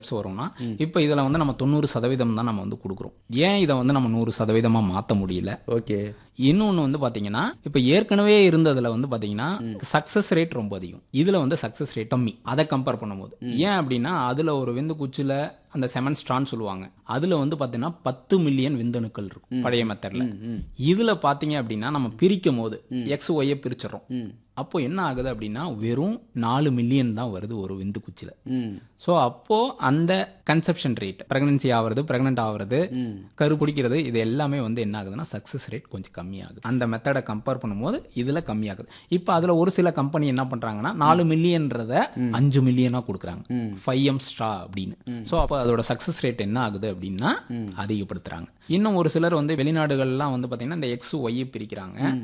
so வரும்னா இப்போ இதில் வந்து நம்ம தொண்ணூறு சதவீதம் தான் நம்ம வந்து கொடுக்குறோம் ஏன் இதை வந்து நம்ம நூறு சதவீதமாக மாற்ற முடியல ஓகே இன்னொன்று வந்து பார்த்தீங்கன்னா இப்போ ஏற்கனவே இருந்ததில் வந்து பார்த்தீங்கன்னா சக்ஸஸ் ரேட் ரொம்ப அதிகம் இதில் வந்து சக்ஸஸ் ரேட் கம்மி அதை கம்பேர் பண்ணும்போது ஏன் அப்படின்னா அதில் ஒரு விந்து குச்சியில் அந்த செமன் ஸ்ட்ரான் சொல்லுவாங்க அதில் வந்து பார்த்தீங்கன்னா பத்து மில்லியன் விந்தணுக்கள் இருக்கும் பழைய மெத்தடில் இதில் பார்த்தீங்க அப்படின்னா நம்ம பிரிக்கும் போது எக்ஸ் ஒய்யை பிரிச்சிடறோம் அப்போ என்ன ஆகுது அப்படின்னா வெறும் நாலு மில்லியன் தான் வருது ஒரு விந்து குச்சியில் ம் ஸோ அப்போ அந்த கன்செப்ஷன் ரேட் பிரெக்னன்சி ஆகிறது பிரெக்னென்ட் ஆகிறது கரு பிடிக்கிறது இது எல்லாமே வந்து என்ன ஆகுதுன்னா சக்ஸஸ் ரேட் கொஞ்சம் கம்மியாகுது அந்த மெத்தடை கம்பேர் பண்ணும்போது இதில் கம்மியாகுது இப்போ அதில் ஒரு சில கம்பெனி என்ன பண்ணுறாங்கன்னா நாலு மில்லியன்றத அஞ்சு மில்லியனாக கொடுக்குறாங்க ஃபைவ் எம் ஸ்ட்ரா அப்படின்னு ஸோ அப்போ அதோட சக்ஸஸ் ரேட் என்ன ஆகுது அப்படின்னா அதிகப்படுத்துறாங்க இன்னும் ஒரு சிலர் வந்து வெளிநாடுகள்லாம் வந்து பார்த்தீங்கன்னா இந்த எக்ஸ் ஒய் பிரிக்கிறாங்க